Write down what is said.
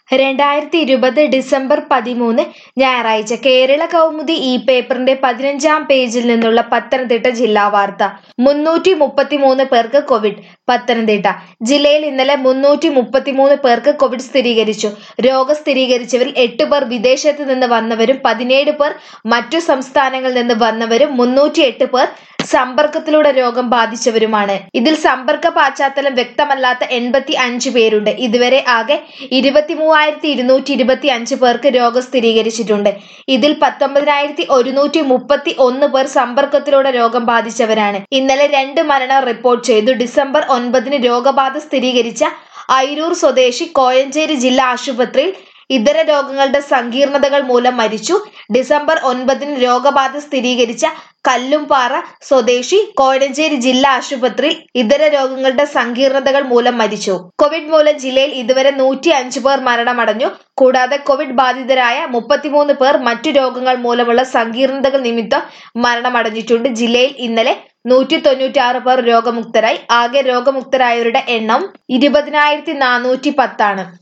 രണ്ടായിരത്തി ഇരുപത് ഡിസംബർ പതിമൂന്ന് ഞായറാഴ്ച കേരള കൗമുദി ഈ പേപ്പറിന്റെ പതിനഞ്ചാം പേജിൽ നിന്നുള്ള പത്തനംതിട്ട ജില്ലാ വാർത്ത മുന്നൂറ്റി മുപ്പത്തിമൂന്ന് പേർക്ക് കോവിഡ് പത്തനംതിട്ട ജില്ലയിൽ ഇന്നലെ മുന്നൂറ്റി മുപ്പത്തിമൂന്ന് പേർക്ക് കോവിഡ് സ്ഥിരീകരിച്ചു രോഗം സ്ഥിരീകരിച്ചവരിൽ എട്ട് പേർ വിദേശത്ത് നിന്ന് വന്നവരും പതിനേഴ് പേർ മറ്റു സംസ്ഥാനങ്ങളിൽ നിന്ന് വന്നവരും മുന്നൂറ്റി എട്ട് പേർ സമ്പർക്കത്തിലൂടെ രോഗം ബാധിച്ചവരുമാണ് ഇതിൽ സമ്പർക്ക പശ്ചാത്തലം വ്യക്തമല്ലാത്ത എൺപത്തി അഞ്ച് പേരുണ്ട് ഇതുവരെ ആകെ ഇരുപത്തി മൂവായിരത്തി ഇരുന്നൂറ്റി ഇരുപത്തി അഞ്ച് പേർക്ക് രോഗം സ്ഥിരീകരിച്ചിട്ടുണ്ട് ഇതിൽ പത്തൊമ്പതിനായിരത്തി ഒരുന്നൂറ്റി മുപ്പത്തി ഒന്ന് പേർ സമ്പർക്കത്തിലൂടെ രോഗം ബാധിച്ചവരാണ് ഇന്നലെ രണ്ട് മരണം റിപ്പോർട്ട് ചെയ്തു ഡിസംബർ ഒൻപതിന് രോഗബാധ സ്ഥിരീകരിച്ച അയിരൂർ സ്വദേശി കോയഞ്ചേരി ജില്ലാ ആശുപത്രിയിൽ ഇതര രോഗങ്ങളുടെ സങ്കീർണതകൾ മൂലം മരിച്ചു ഡിസംബർ ഒൻപതിന് രോഗബാധ സ്ഥിരീകരിച്ച കല്ലുംപാറ സ്വദേശി കോഴഞ്ചേരി ജില്ലാ ആശുപത്രിയിൽ ഇതര രോഗങ്ങളുടെ സങ്കീർണതകൾ മൂലം മരിച്ചു കോവിഡ് മൂലം ജില്ലയിൽ ഇതുവരെ നൂറ്റി അഞ്ച് പേർ മരണമടഞ്ഞു കൂടാതെ കോവിഡ് ബാധിതരായ മുപ്പത്തിമൂന്ന് പേർ മറ്റു രോഗങ്ങൾ മൂലമുള്ള സങ്കീർണതകൾ നിമിത്തം മരണമടഞ്ഞിട്ടുണ്ട് ജില്ലയിൽ ഇന്നലെ നൂറ്റി തൊണ്ണൂറ്റി ആറ് പേർ രോഗമുക്തരായി ആകെ രോഗമുക്തരായവരുടെ എണ്ണം ഇരുപതിനായിരത്തി നാനൂറ്റി പത്താണ്